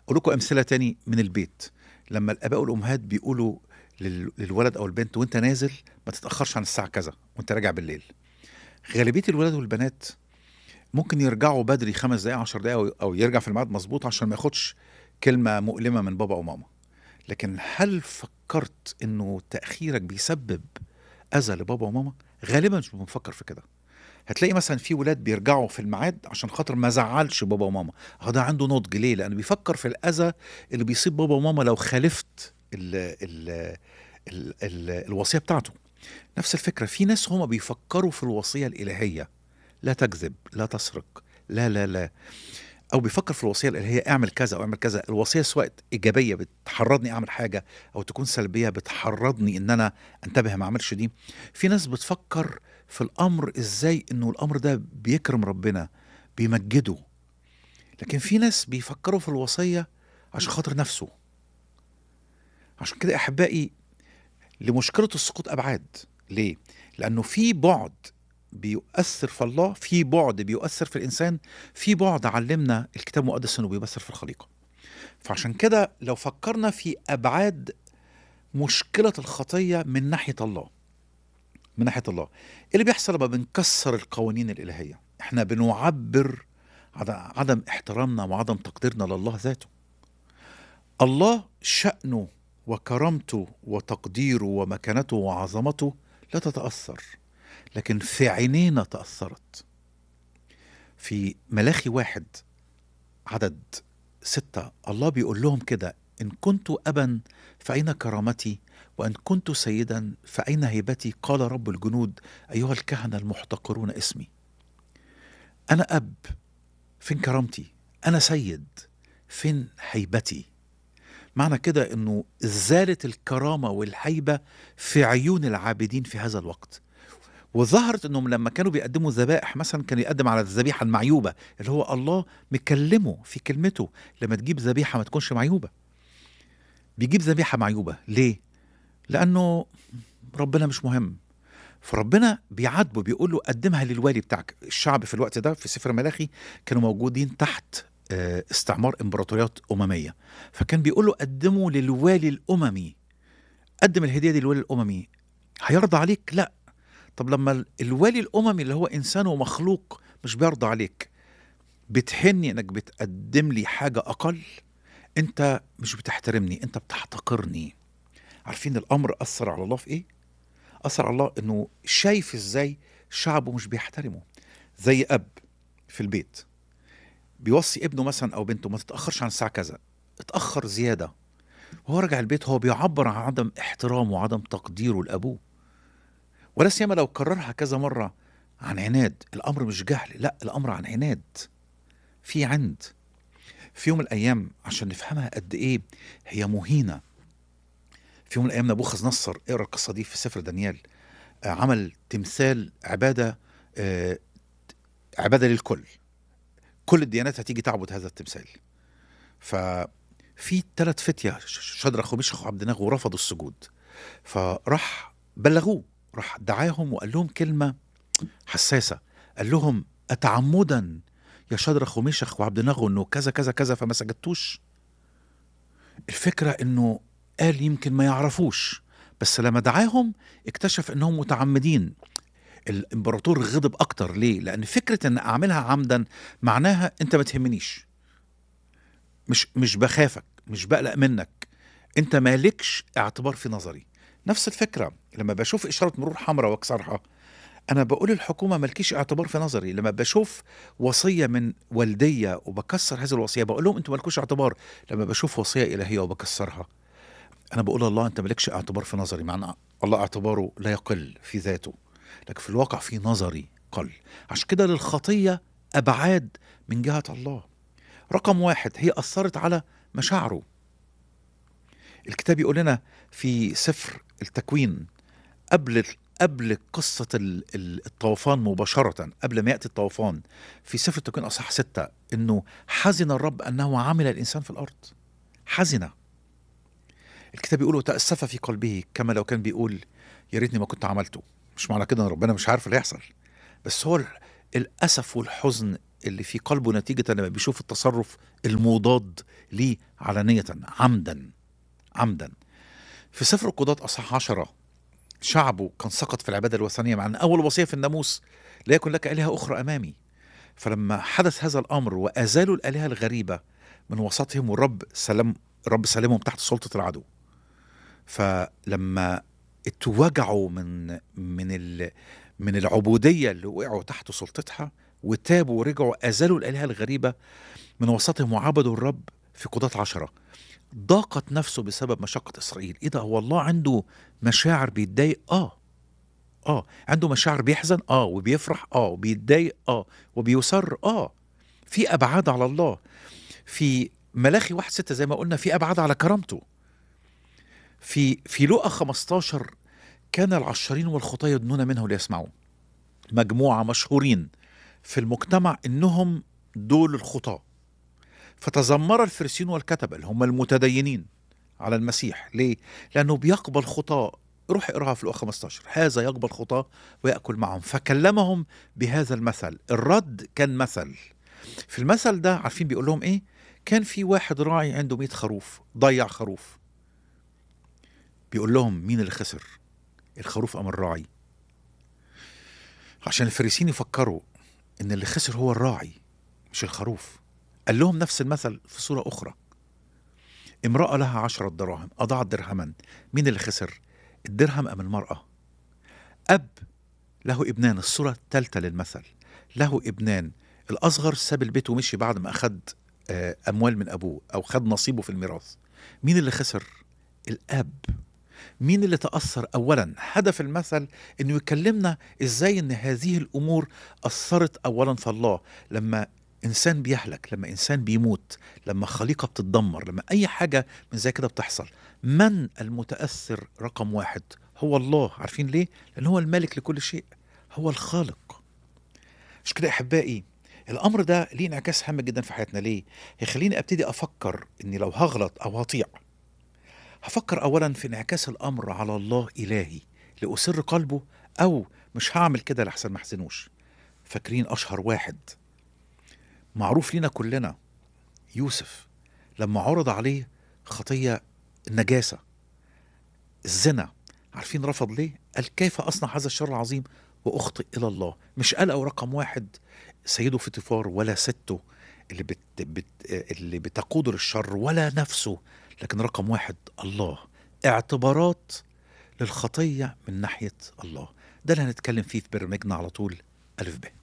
اقول لكم امثله تاني من البيت لما الاباء والامهات بيقولوا لل- للولد او البنت وانت نازل ما تتاخرش عن الساعه كذا وانت راجع بالليل غالبيه الولاد والبنات ممكن يرجعوا بدري خمس دقائق عشر دقائق أو- او يرجع في الميعاد مظبوط عشان ما ياخدش كلمه مؤلمه من بابا او ماما لكن هل فكرت انه تاخيرك بيسبب اذى لبابا وماما غالبا مش بنفكر في كده هتلاقي مثلا في ولاد بيرجعوا في الميعاد عشان خاطر ما زعلش بابا وماما اه ده عنده نضج ليه لانه بيفكر في الاذى اللي بيصيب بابا وماما لو خالفت ال ال ال ال الوصيه بتاعته نفس الفكره في ناس هما بيفكروا في الوصيه الالهيه لا تكذب لا تسرق لا لا لا او بيفكر في الوصيه الالهيه اعمل كذا او اعمل كذا الوصيه سواء ايجابيه بتحرضني اعمل حاجه او تكون سلبيه بتحرضني ان انا انتبه ما اعملش دي في ناس بتفكر في الامر ازاي انه الامر ده بيكرم ربنا بيمجده لكن في ناس بيفكروا في الوصيه عشان خاطر نفسه عشان كده احبائي لمشكله السقوط ابعاد ليه لانه في بعد بيؤثر في الله في بعد بيؤثر في الانسان في بعد علمنا الكتاب المقدس انه بيؤثر في الخليقه فعشان كده لو فكرنا في ابعاد مشكله الخطيه من ناحيه الله من ناحيه الله ايه اللي بيحصل لما بنكسر القوانين الالهيه احنا بنعبر عن عدم احترامنا وعدم تقديرنا لله ذاته الله شأنه وكرامته وتقديره ومكانته وعظمته لا تتأثر لكن في عينينا تأثرت في ملاخي واحد عدد ستة الله بيقول لهم كده إن كنت أبا فأين كرامتي وإن كنت سيدا فأين هيبتي قال رب الجنود أيها الكهنة المحتقرون اسمي أنا أب فين كرامتي أنا سيد فين هيبتي معنى كده أنه زالت الكرامة والهيبة في عيون العابدين في هذا الوقت وظهرت انهم لما كانوا بيقدموا ذبائح مثلا كان يقدم على الذبيحه المعيوبه اللي هو الله مكلمه في كلمته لما تجيب ذبيحه ما تكونش معيوبه بيجيب ذبيحه معيوبه ليه لانه ربنا مش مهم فربنا بيعاتبه بيقول له قدمها للوالي بتاعك الشعب في الوقت ده في سفر ملاخي كانوا موجودين تحت آه، استعمار امبراطوريات امميه فكان بيقول له قدمه للوالي الاممي قدم الهديه دي للوالي الاممي هيرضى عليك لا طب لما ال- الوالي الاممي اللي هو انسان ومخلوق مش بيرضى عليك بتحني انك بتقدم لي حاجه اقل انت مش بتحترمني انت بتحتقرني عارفين الامر اثر على الله في ايه اثر على الله انه شايف ازاي شعبه مش بيحترمه زي اب في البيت بيوصي ابنه مثلا او بنته ما تتاخرش عن الساعه كذا اتاخر زياده وهو راجع البيت هو بيعبر عن عدم احترامه وعدم تقديره لابوه ولا سيما لو كررها كذا مره عن عناد الامر مش جهل لا الامر عن عناد في عند في يوم من الايام عشان نفهمها قد ايه هي مهينه في يوم من الايام نبوخذ نصر اقرا القصه دي في سفر دانيال آه، عمل تمثال عباده آه، عباده للكل كل الديانات هتيجي تعبد هذا التمثال ففي ثلاث فتية ش- شدرخ وميشخ وعبد ناغ ورفضوا السجود فراح بلغوه راح دعاهم وقال لهم كلمة حساسة قال لهم أتعمدا يا شدرخ وميشخ وعبد ناغ انه كذا كذا كذا فما سجدتوش الفكرة انه قال يمكن ما يعرفوش بس لما دعاهم اكتشف انهم متعمدين الامبراطور غضب اكتر ليه لان فكره ان اعملها عمدا معناها انت ما تهمنيش مش مش بخافك مش بقلق منك انت مالكش اعتبار في نظري نفس الفكره لما بشوف اشاره مرور حمراء واكسرها انا بقول الحكومه مالكيش اعتبار في نظري لما بشوف وصيه من والديه وبكسر هذه الوصيه بقول لهم انتوا مالكوش اعتبار لما بشوف وصيه الهيه وبكسرها انا بقول الله انت مالكش اعتبار في نظري معنى الله اعتباره لا يقل في ذاته لكن في الواقع في نظري قل عشان كده للخطيه ابعاد من جهه الله رقم واحد هي اثرت على مشاعره الكتاب يقول لنا في سفر التكوين قبل قبل قصة ال- ال- الطوفان مباشرة قبل ما يأتي الطوفان في سفر التكوين أصح ستة إنه حزن الرب أنه عمل الإنسان في الأرض حزن الكتاب يقول تأسف في قلبه كما لو كان بيقول يا ريتني ما كنت عملته مش معنى كده ان ربنا مش عارف اللي هيحصل بس هو ال- الاسف والحزن اللي في قلبه نتيجه لما بيشوف التصرف المضاد ليه علانية عمدا عمدا في سفر القضاة أصحاح عشرة شعبه كان سقط في العبادة الوثنية مع أن أول وصية في الناموس لا يكن لك آلهة أخرى أمامي فلما حدث هذا الأمر وأزالوا الآلهة الغريبة من وسطهم والرب سلم الرب سلمهم تحت سلطة العدو فلما اتوجعوا من من ال من العبودية اللي وقعوا تحت سلطتها وتابوا ورجعوا أزالوا الآلهة الغريبة من وسطهم وعبدوا الرب في قضاة عشرة ضاقت نفسه بسبب مشقة إسرائيل إيه ده هو الله عنده مشاعر بيتضايق آه آه عنده مشاعر بيحزن آه وبيفرح آه وبيتضايق آه وبيسر آه في أبعاد على الله في ملاخي واحد ستة زي ما قلنا في أبعاد على كرامته في في لقا 15 كان العشارين والخطاة يدنون منه ليسمعوا مجموعة مشهورين في المجتمع إنهم دول الخطاة فتذمر الفريسيين والكتبة اللي هم المتدينين على المسيح ليه؟ لأنه بيقبل خطاة روح اقراها في لقا 15 هذا يقبل خطاة ويأكل معهم فكلمهم بهذا المثل الرد كان مثل في المثل ده عارفين بيقول لهم ايه كان في واحد راعي عنده 100 خروف ضيع خروف بيقول لهم مين اللي خسر الخروف ام الراعي عشان الفريسيين يفكروا ان اللي خسر هو الراعي مش الخروف قال لهم نفس المثل في صورة أخرى امرأة لها عشرة دراهم أضاعت درهما مين اللي خسر الدرهم أم المرأة أب له ابنان الصورة الثالثة للمثل له ابنان الأصغر ساب البيت ومشي بعد ما أخد آه، أموال من أبوه أو خد نصيبه في الميراث مين اللي خسر الأب مين اللي تأثر أولا هدف المثل أنه يكلمنا إزاي أن هذه الأمور أثرت أولا في الله لما إنسان بيهلك لما إنسان بيموت لما خليقة بتتدمر لما أي حاجة من زي كده بتحصل من المتأثر رقم واحد هو الله عارفين ليه؟ لأن هو المالك لكل شيء هو الخالق مش كده أحبائي الأمر ده ليه انعكاس هام جدا في حياتنا ليه؟ هيخليني أبتدي أفكر إني لو هغلط أو هطيع هفكر اولا في انعكاس الامر على الله الهي لاسر قلبه او مش هعمل كده لحسن ما احزنوش فاكرين اشهر واحد معروف لينا كلنا يوسف لما عرض عليه خطيه النجاسه الزنا عارفين رفض ليه قال كيف اصنع هذا الشر العظيم واخطئ الى الله مش قال او رقم واحد سيده فطيفار ولا سته اللي بت بت اللي بتقوده للشر ولا نفسه لكن رقم واحد الله اعتبارات للخطية من ناحية الله ده اللي هنتكلم فيه في برنامجنا على طول ألف ب